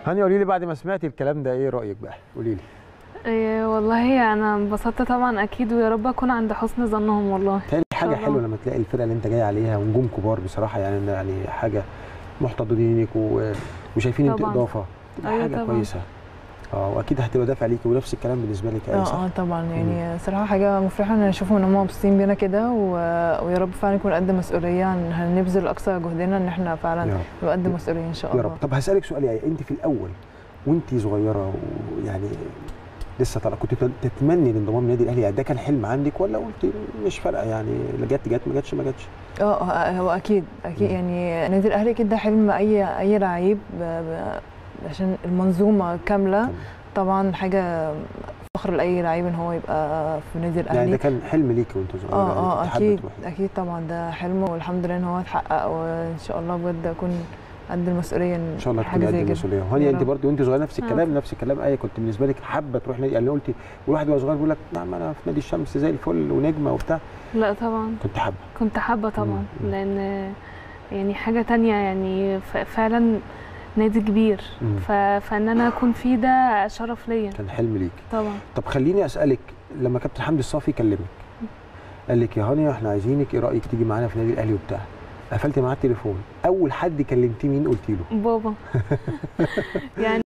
هاني قولي لي بعد ما سمعتي الكلام ده ايه رايك بقى قولي لي إيه والله انا انبسطت طبعا اكيد ويا رب اكون عند حسن ظنهم والله تاني حاجه طبعاً. حلوه لما تلاقي الفرقه اللي انت جاي عليها ونجوم كبار بصراحه يعني يعني حاجه محتضنينك و... وشايفين انت طبعاً. اضافه تبقى أيوة حاجه طبعاً. كويسه اه واكيد هتبقى دافع ليكي ونفس الكلام بالنسبه لك اه ايه صح اه طبعا يعني صراحه حاجه مفرحه ان نشوفهم ان هم مبسوطين بينا كده و- ويا رب فعلا نكون قد مسؤوليه هن- هنبذل اقصى جهدنا ان احنا فعلا يا رب نبقى قد مسؤوليه ان شاء يا الله رب طب هسالك سؤال يعني انت في الاول وانت صغيره ويعني لسه طالعه كنت تتمني الانضمام للنادي الاهلي يعني ده كان حلم عندك ولا قلت مش فارقه يعني اللي جت جت ما جتش ما جتش اه آه، هو اكيد اكيد مم. يعني النادي الاهلي اكيد ده حلم اي اي لعيب ب- ب- عشان المنظومه كامله طبعا حاجه فخر لاي لعيب ان هو يبقى في النادي يعني الاهلي ده كان حلم ليكي وانت صغيره اه يعني اه كنت حابة اكيد تروحي. اكيد طبعا ده حلم والحمد لله ان هو اتحقق وان شاء الله بجد اكون قد المسؤوليه ان شاء الله حاجه تكوني قد زي كده المسؤوليه وهاني يا انت رب. برضه وانت صغيره نفس آه. الكلام نفس الكلام ايه كنت بالنسبه لك حابه تروح نادي يعني قلتي والواحد وهو صغير بيقول لك نعم انا في نادي الشمس زي الفل ونجمه وبتاع لا طبعا كنت حابه كنت حابه طبعا مم. لان يعني حاجه تانية يعني ف- فعلا نادي كبير مم. ف... فان انا اكون فيه ده شرف ليا كان حلم ليكي طبعا طب خليني اسالك لما كابتن حمدي الصافي كلمك قال لك يا هانيا احنا عايزينك ايه رايك تيجي معانا في النادي الاهلي وبتاع قفلت معاه التليفون اول حد كلمتيه مين قلتي له بابا يعني